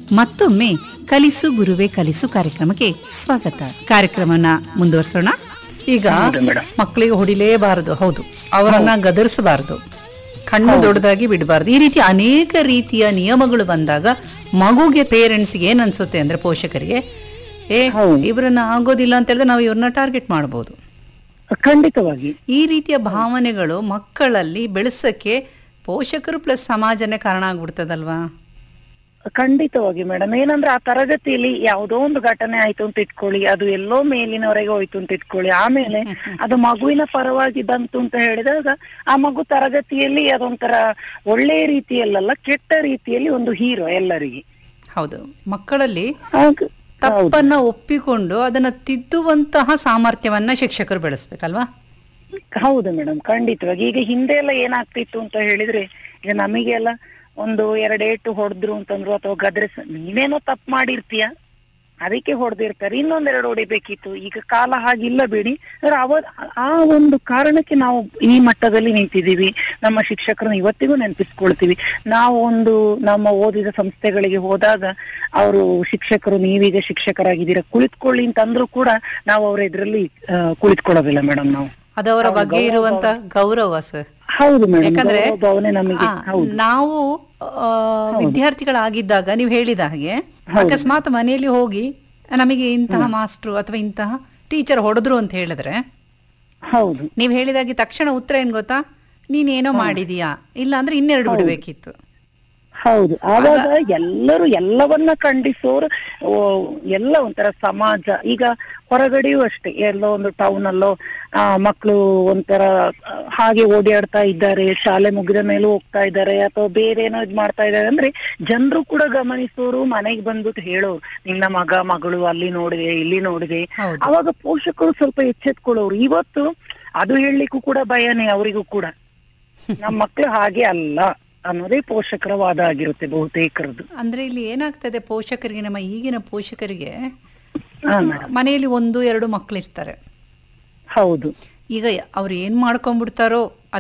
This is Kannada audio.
ಮತ್ತೊಮ್ಮೆ ಕಲಿಸು ಗುರುವೆ ಕಲಿಸು ಕಾರ್ಯಕ್ರಮಕ್ಕೆ ಸ್ವಾಗತ ಕಾರ್ಯಕ್ರಮನ ಮುಂದುವರಿಸೋಣ ಈಗ ಹೌದು ಮೇಡಮ್. ಮಕ್ಕಳಿಗೆ ಹೊಡಿಲೇಬಾರದು ಹೌದು ಅವರನ್ನ ಗದರಿಸಬಾರದು ಕಣ್ಣು ದೊಡ್ಡದಾಗಿ ಬಿಡಬಾರದು ಈ ರೀತಿ ಅನೇಕ ರೀತಿಯ ನಿಯಮಗಳು ಬಂದಾಗ ಮಗುಗೆ ಪೇರೆಂಟ್ಸ್ಗೆ ಏನ್ ಅನ್ಸುತ್ತೆ ಅಂದ್ರೆ ಪೋಷಕರಿಗೆ ಏ ಹೌದು. ಇವ್ರನ್ನ ಆಗೋದಿಲ್ಲ ಅಂತ ಹೇಳಿದ್ರೆ ನಾವು ಇವ್ರನ್ನ ಟಾರ್ಗೆಟ್ ಮಾಡಬಹುದು ಖಂಡಿತವಾಗಿ ಈ ರೀತಿಯ ಭಾವನೆಗಳು ಮಕ್ಕಳಲ್ಲಿ ಬೆಳೆಸಕ್ಕೆ ಪೋಷಕರು ಪ್ಲಸ್ ಸಮಾಜನೇ ಕಾರಣ ಆಗ್ಬಿಡ್ತದಲ್ವಾ ಖಂಡಿತವಾಗಿ ಮೇಡಮ್ ಏನಂದ್ರೆ ಆ ತರಗತಿಯಲ್ಲಿ ಯಾವುದೋ ಒಂದು ಘಟನೆ ಆಯ್ತು ಅಂತ ಇಟ್ಕೊಳ್ಳಿ ಅದು ಎಲ್ಲೋ ಮೇಲಿನವರೆಗೆ ಹೋಯ್ತು ಅಂತ ಇಟ್ಕೊಳ್ಳಿ ಆಮೇಲೆ ಅದು ಮಗುವಿನ ಪರವಾಗಿ ಬಂತು ಅಂತ ಹೇಳಿದಾಗ ಆ ಮಗು ತರಗತಿಯಲ್ಲಿ ಅದೊಂಥರ ಒಳ್ಳೆಯ ರೀತಿಯಲ್ಲ ಕೆಟ್ಟ ರೀತಿಯಲ್ಲಿ ಒಂದು ಹೀರೋ ಎಲ್ಲರಿಗೆ ಹೌದು ಮಕ್ಕಳಲ್ಲಿ ಹಾಗ- ತಪ್ಪನ್ನ ಒಪ್ಪಿಕೊಂಡು ಅದನ್ನ ತಿದ್ದುವಂತಹ ಸಾಮರ್ಥ್ಯವನ್ನ ಶಿಕ್ಷಕರು ಬೆಳೆಸ್ಬೇಕಲ್ವಾ ಹೌದು ಮೇಡಮ್ ಖಂಡಿತವಾಗಿ ಈಗ ಹಿಂದೆ ಎಲ್ಲ ಏನಾಗ್ತಿತ್ತು ಅಂತ ಹೇಳಿದ್ರೆ ಈಗ ನಮಗೆಲ್ಲ ಒಂದು ಎರಡೇಟು ಹೊಡೆದ್ರು ಅಂತಂದ್ರು ಅಥವಾ ಗದ್ರಿಸ ನೀನೇನೋ ತಪ್ಪು ಮಾಡಿರ್ತೀಯ ಅದಕ್ಕೆ ಹೊಡೆದಿರ್ತಾರೆ ಇನ್ನೊಂದೆರಡು ಹೊಡಿಬೇಕಿತ್ತು ಈಗ ಕಾಲ ಹಾಗಿಲ್ಲ ಬಿಡಿ ಅಂದ್ರೆ ಅವ ಆ ಒಂದು ಕಾರಣಕ್ಕೆ ನಾವು ಈ ಮಟ್ಟದಲ್ಲಿ ನಿಂತಿದ್ದೀವಿ ನಮ್ಮ ಶಿಕ್ಷಕರನ್ನ ಇವತ್ತಿಗೂ ನೆನಪಿಸ್ಕೊಳ್ತೀವಿ ನಾವು ಒಂದು ನಮ್ಮ ಓದಿದ ಸಂಸ್ಥೆಗಳಿಗೆ ಹೋದಾಗ ಅವರು ಶಿಕ್ಷಕರು ನೀವೀಗ ಶಿಕ್ಷಕರಾಗಿದ್ದೀರಾ ಕುಳಿತುಕೊಳ್ಳಿ ಅಂತಂದ್ರು ಕೂಡ ನಾವು ಅವ್ರ ಎದುರಲ್ಲಿ ಕುಳಿತುಕೊಳ್ಳೋದಿಲ್ಲ ಮೇಡಮ್ ನಾವು ಅದವರ ಬಗ್ಗೆ ಇರುವಂತ ಗೌರವ ಸರ್ ಹೌದು ಮೇಡಮ್ ಯಾಕಂದ್ರೆ ಭಾವನೆ ನಮಗೆ ಆ, ನಾವು ಆ, ವಿದ್ಯಾರ್ಥಿಗಳಾಗಿದ್ದಾಗ ನೀವು ಹೇಳಿದ ಹಾಗೆ ಅಕಸ್ಮಾತ್ ಮನೆಯಲ್ಲಿ ಹೋಗಿ ನಮಗೆ ಇಂತಹ ಮಾಸ್ಟ್ರು ಅಥವಾ ಇಂತಹ ಟೀಚರ್ ಹೊಡೆದ್ರು ಅಂತ ಹೇಳಿದ್ರೆ ಹೌದು ನೀವು ಹೇಳಿದಾಗೆ ತಕ್ಷಣ ಉತ್ತರ ಏನ್ ಗೊತ್ತಾ ನೀನೇನೋ ಮಾಡಿದೀಯಾ ಇಲ್ಲ ಅಂದ್ರೆ ಇನ್ನೆರಡು ಬಿಡ್ಬೇಕಿತ್ತು ಹೌದು ಆವಾಗ ಎಲ್ಲರೂ ಎಲ್ಲವನ್ನ ಖಂಡಿಸೋರು ಓ, ಎಲ್ಲ ಒಂಥರ ಸಮಾಜ ಈಗ ಹೊರಗಡೆಯೂ ಅಷ್ಟೇ ಎಲ್ಲೋ ಒಂದು ಟೌನ್ ಅಲ್ಲೋ ಆ ಮಕ್ಕಳು ಒಂಥರ ಆ, ಹಾಗೆ ಓಡಾಡ್ತಾ ಇದ್ದಾರೆ ಶಾಲೆ ಮುಗಿದ ಮೇಲೂ ಹೋಗ್ತಾ ಇದ್ದಾರೆ ಅಥವಾ ಬೇರೆ ಏನೋ ಇದ್ ಮಾಡ್ತಾ ಇದ್ದಾರೆ ಅಂದ್ರೆ ಜನರು ಕೂಡ ಗಮನಿಸೋರು ಮನೆಗೆ ಬಂದ್ಬಿಟ್ಟು ಹೇಳೋರು ನಿನ್ನ ಮಗ ಮಗಳು ಅಲ್ಲಿ ನೋಡಿದೆ ಇಲ್ಲಿ ನೋಡಿದೆ ಹೌದು ಅವಾಗ ಪೋಷಕರು ಸ್ವಲ್ಪ ಎಚ್ಚೆತ್ಕೊಳ್ಳೋರು ಇವತ್ತು ಅದು ಹೇಳಲಿಕ್ಕೂ ಕೂಡ ಭಯನೇ ಅವರಿಗೂ ಕೂಡ ನಮ್ಮ ಮಕ್ಳು ಹಾಗೆ ಅಲ್ಲ ಅನ್ನೋದೇ ಪೋಷಕರ ವಾದ ಆಗಿರುತ್ತೆ ಬಹುತೇಕರದ್ದು ಅಂದ್ರೆ ಇಲ್ಲಿ ಏನಾಗ್ತದೆ ಪೋಷಕರಿಗೆ ನಮ್ಮ ಈಗಿನ ಪೋಷಕರಿಗೆ ಹಾ ಮೇಡಮ್ ಮನೆಯಲ್ಲಿ ಒಂದು ಎರಡು ಮಕ್ಕಳು ಇರ್ತಾರೆ ಹೌದು ಈಗ ಅವ್ರು ಏನ್ ಮಾಡ್ಕೊಂಡ್ಬಿಡ್ತಾರೋ